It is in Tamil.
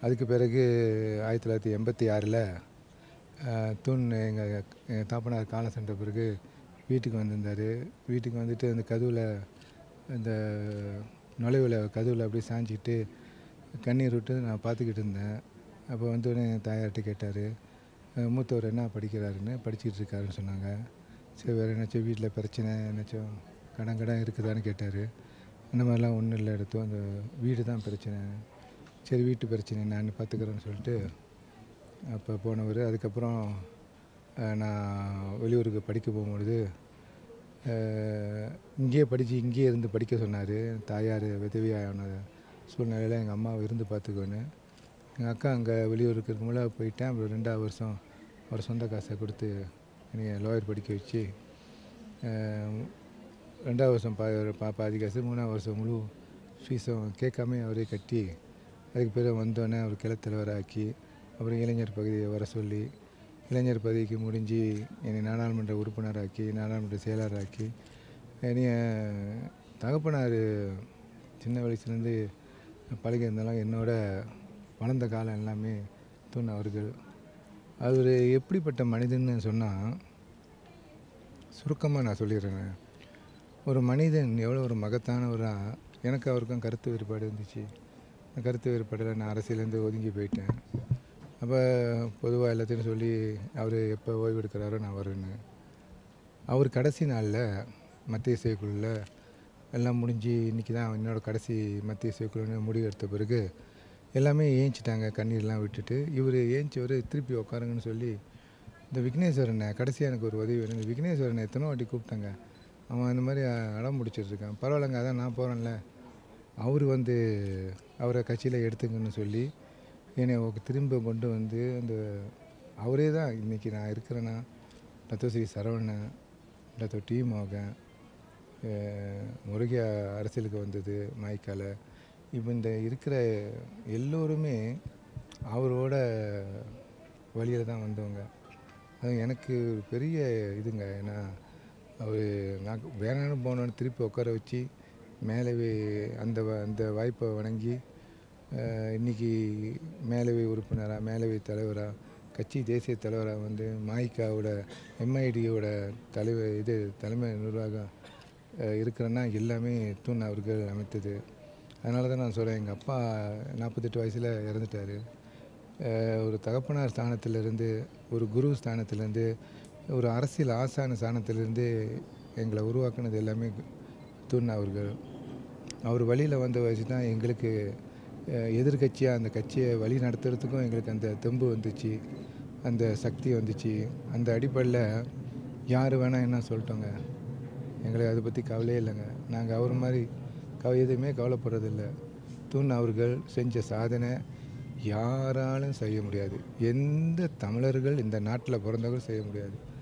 அதுக்கு பிறகு ஆயிரத்தி தொள்ளாயிரத்தி எண்பத்தி ஆறில் தூண் எங்கள் எங்கள் தாப்பனார் காலம் சென்ற பிறகு வீட்டுக்கு வந்திருந்தார் வீட்டுக்கு வந்துட்டு அந்த கதவில் அந்த நுழைவில் கதவில் அப்படியே சாஞ்சிக்கிட்டு கண்ணீர் விட்டு நான் பார்த்துக்கிட்டு இருந்தேன் அப்போ வந்து உடனே என் தாயார்கிட்ட கேட்டார் மூத்தவர் என்ன படிக்கிறாருன்னு படிச்சுட்டு இருக்காருன்னு சொன்னாங்க சரி வேறு என்னாச்சும் வீட்டில் பிரச்சனை என்னாச்சும் கடன் கடன் இருக்குதான்னு கேட்டார் அந்த மாதிரிலாம் ஒன்றும் இல்லை எடுத்தோம் அந்த வீடு தான் பிரச்சனை சரி வீட்டு பிரச்சனை நான் பார்த்துக்கிறேன்னு சொல்லிட்டு அப்போ போனவர் அதுக்கப்புறம் அஹ், நான் வெளியூருக்கு படிக்க போகும்பொழுது அஹ், இங்கேயே படித்து இங்கேயே இருந்து படிக்க சொன்னார் தாயார் விதவியான சூழ்நிலையில் எங்கள் அம்மாவை இருந்து பார்த்துக்கோன்னு எங்கள் அக்கா அங்கே வெளியூருக்கு இருக்கும்போது போயிட்டேன் அப்புறம் ரெண்டாவது வருஷம் அவர் சொந்த காசை கொடுத்து என்னைய லோயர் படிக்க வச்சு அஹ், ரெண்டாவது வருஷம் பா பா பாதி காசு மூணாவது வருஷம் முழு ஃபீஸும் கேட்காம அவரே கட்டி அதுக்கு பிறகு வந்தோடனே அவர் கிளத்தலைவராக்கி அப்புறம் இளைஞர் பகுதியை வர சொல்லி இளைஞர் பதவிக்கு முடிஞ்சு என்னை நாடாளுமன்ற உறுப்பினராக்கி நாடாளுமன்ற செயலராக்கி என்னைய தகப்பனார் சின்ன வயசுலேருந்து பழகி இருந்தாலும் என்னோட வளர்ந்த காலம் எல்லாமே தூண் அவர்கள் அவர் எப்படிப்பட்ட மனிதன்னு சொன்னால் சுருக்கமாக நான் சொல்லிடுறேன் ஒரு மனிதன் எவ்வளோ ஒரு மகத்தானவராக எனக்கு அவருக்கும் கருத்து வேறுபாடு இருந்துச்சு அந்த கருத்து வேறுபாடில் நான் அரசியலேருந்து ஒதுங்கி போயிட்டேன் அப்போ பொதுவாக எல்லாத்தையும் சொல்லி அவர் எப்போ ஓய்வு எடுக்கிறாரோ நான் வருவேன்னு அவர் கடைசி நாளில் மத்திய இசைக்குழுவில் எல்லாம் முடிஞ்சு இன்றைக்கி தான் என்னோட கடைசி மத்திய இசைக்குழுன்னு முடிவு எடுத்த பிறகு எல்லாமே ஏஞ்சிட்டாங்க கண்ணீர்லாம் விட்டுட்டு இவர் ஏஞ்சிவர் திருப்பி உட்காருங்கன்னு சொல்லி இந்த விக்னேஸ்வரனை கடைசியாக எனக்கு ஒரு உதவி வேணும் இந்த விக்னேஸ்வரனை எத்தனை வாட்டி கூப்பிட்டாங்க அவன் இந்த மாதிரி அடம் முடிச்சிட்டு இருக்கான் பரவாயில்லைங்க அதான் நான் போகிறேன்ல அவர் வந்து அவரை கட்சியில் எடுத்துங்கன்னு சொல்லி என்னை ஒ- திரும்ப கொண்டு வந்து அந்த அவரே தான் இன்றைக்கி நான் இருக்கிறேன்னா ரத்தஸ்ரீ சரவணன் டாக்டர் டி மோகன் அஹ் முருகையா அரசியலுக்கு வந்தது மாய்க்கால இப்போ இந்த இருக்கிற எல்லோருமே அவரோட வழியில் தான் வந்தவங்க அது எனக்கு ஒரு பெரிய இதுங்க ஏன்னா அவர் நான் வேணான்னு போனோன்னு திருப்பி உட்கார வச்சு மேலவே அந்த வ- அந்த வாய்ப்பை வணங்கி அஹ், இன்னைக்கு மேலவை உறுப்பினராக மேலவை தலைவராக கட்சி தேசிய தலைவராக வந்து மாய்க்காவோட எம்ஐடியோட தலைவர் இது தலைமை நிர்வாகம் அஹ், இருக்கிறேன்னா எல்லாமே தூண் அவர்கள் அமைத்தது அதனால தான் நான் சொல்கிறேன் எங்கள் அப்பா நாற்பத்தெட்டு வயசில் இறந்துட்டார் அஹ் ஒரு தகப்பனார் ஸ்தானத்திலிருந்து ஒரு குரு ஸ்தானத்திலேருந்து ஒரு அரசியல் ஆசான ஸ்தானத்திலேருந்து எங்களை உருவாக்குனது எல்லாமே தூண் அவர்கள் அவர் வழியில் வந்த வயசு தான் எங்களுக்கு எதிர்கட்சியாக அந்த கட்சியை வழி நடத்துறதுக்கும் எங்களுக்கு அந்த தெம்பு வந்துச்சு அந்த சக்தி வந்துச்சு அந்த அடிப்படையில் யார் வேணால் என்ன சொல்லிட்டோங்க எங்களுக்கு அதை பற்றி கவலையே இல்லைங்க நாங்கள் அவர் மாதிரி கவ எதுவுமே கவலைப்படுறதில்ல தூண் அவர்கள் செஞ்ச சாதனை யாராலும் செய்ய முடியாது எந்த தமிழர்கள் இந்த நாட்டில் பிறந்தவர்கள் செய்ய முடியாது